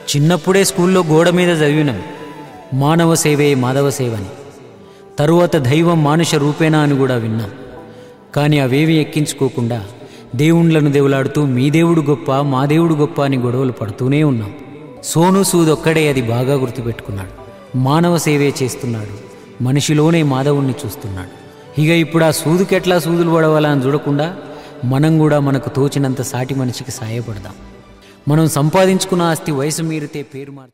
చిన్నప్పుడే స్కూల్లో గోడ మీద చదివినాం మానవ సేవే మాధవ సేవని తరువాత దైవం మానుష రూపేణా అని కూడా విన్నాం కానీ అవేవి ఎక్కించుకోకుండా దేవుళ్ళను దేవులాడుతూ మీ దేవుడు గొప్ప మా దేవుడు గొప్ప అని గొడవలు పడుతూనే ఉన్నాం సోను సూద్ ఒక్కడే అది బాగా గుర్తుపెట్టుకున్నాడు మానవ సేవే చేస్తున్నాడు మనిషిలోనే మాధవుణ్ణి చూస్తున్నాడు ఇక ఇప్పుడు ఆ సూదుకెట్లా సూదులు పడవాలా అని చూడకుండా మనం కూడా మనకు తోచినంత సాటి మనిషికి సాయపడదాం మనం సంపాదించుకున్న ఆస్తి వయసు మీరితే పేరు మార్చు